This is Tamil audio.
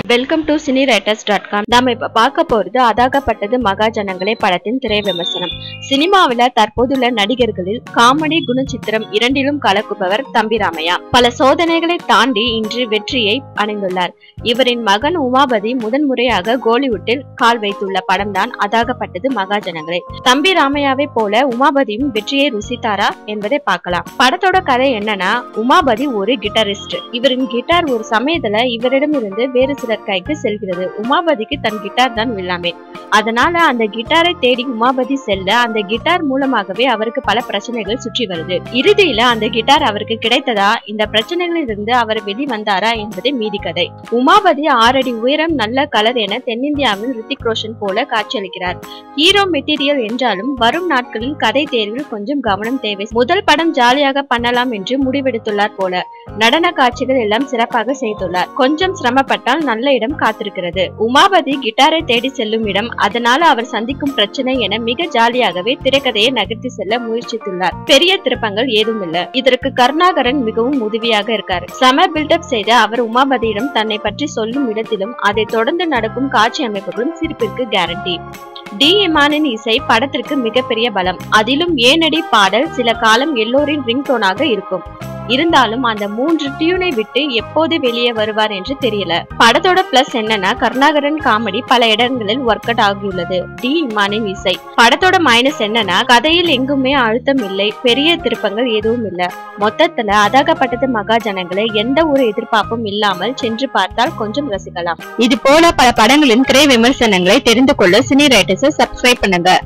welcome to cine writers dot com நாம இப்ப பார்க்க போறது அதாகப்பட்டது மகாஜனங்களே படத்தின் திரை விமர்சனம் சினிமாவில தற்போதுள்ள நடிகர்களில் காமெடி குணச்சித்திரம் இரண்டிலும் கலக்குபவர் தம்பி ராமையா பல சோதனைகளை தாண்டி இன்று வெற்றியை அடைந்துள்ளார் இவரின் மகன் உமாபதி முதன்முறையாக கோலிவுட்டில் கால் வைத்துள்ள படம்தான் அதாகப்பட்டது மகாஜனங்களே தம்பி ராமையாவை போல உமாபதியும் வெற்றியை ருசித்தாரா என்பதை பார்க்கலாம் படத்தோட கதை என்னன்னா உமாபதி ஒரு கிட்டாரிஸ்ட் இவரின் கிட்டார் ஒரு சமயத்துல இவரிடமிருந்து வேறு சிலர் கைக்கு செல்கிறது உமாபதிக்கு தன் கிட்டார் தான் எல்லாமே அதனால அந்த கிட்டாரை தேடி உமாபதி செல்ல அந்த கிட்டார் மூலமாகவே அவருக்கு பல பிரச்சனைகள் சுற்றி வருது இறுதியில அந்த கிட்டார் அவருக்கு கிடைத்ததா இந்த பிரச்சனைகளில் இருந்து அவர் வெளிவந்தாரா என்பதே மீதி கதை உமாபதி ஆறடி உயரம் நல்ல கலர் என தென்னிந்தியாவில் ரித்திக் ரோஷன் போல காட்சியளிக்கிறார் ஹீரோ மெட்டீரியல் என்றாலும் வரும் நாட்களில் கதை தேர்வில் கொஞ்சம் கவனம் தேவை முதல் படம் ஜாலியாக பண்ணலாம் என்று முடிவெடுத்துள்ளார் போல நடன காட்சிகள் எல்லாம் சிறப்பாக செய்துள்ளார் கொஞ்சம் சிரமப்பட்டால் நல்ல இடம் காத்திருக்கிறது உமாபதி கிட்டாரை தேடி செல்லும் இடம் அதனால அவர் சந்திக்கும் பிரச்சனை என மிக ஜாலியாகவே திரைக்கதையை நகர்த்தி செல்ல முயற்சித்துள்ளார் பெரிய திருப்பங்கள் ஏதும் இல்ல இதற்கு கருணாகரன் மிகவும் உதவியாக இருக்காரு செம பில்டப் செய்த அவர் உமாபதியிடம் தன்னை பற்றி சொல்லும் இடத்திலும் அதை தொடர்ந்து நடக்கும் காட்சி அமைப்புகளும் சிரிப்பிற்கு கேரண்டி டி இமானின் இசை படத்திற்கு மிகப்பெரிய பலம் அதிலும் ஏனடி பாடல் சில காலம் எல்லோரின் ரிங்டோனாக இருக்கும் இருந்தாலும் அந்த மூன்று டியூனை விட்டு எப்போது வெளியே வருவார் என்று தெரியல படத்தோட பிளஸ் என்னன்னா கருணாகரன் காமெடி பல இடங்களில் ஒர்க் அவுட் ஆகியுள்ளது டி இமானின் இசை படத்தோட மைனஸ் என்னன்னா கதையில் எங்குமே அழுத்தம் இல்லை பெரிய திருப்பங்கள் எதுவும் இல்ல மொத்தத்துல அதாகப்பட்டது மகாஜனங்களை எந்த ஒரு எதிர்பார்ப்பும் இல்லாமல் சென்று பார்த்தால் கொஞ்சம் ரசிக்கலாம் இது போல பல படங்களின் திரை விமர்சனங்களை தெரிந்து கொள்ள சினி ரைட்டர்ஸை சப்ஸ்கிரைப் பண்ணுங்க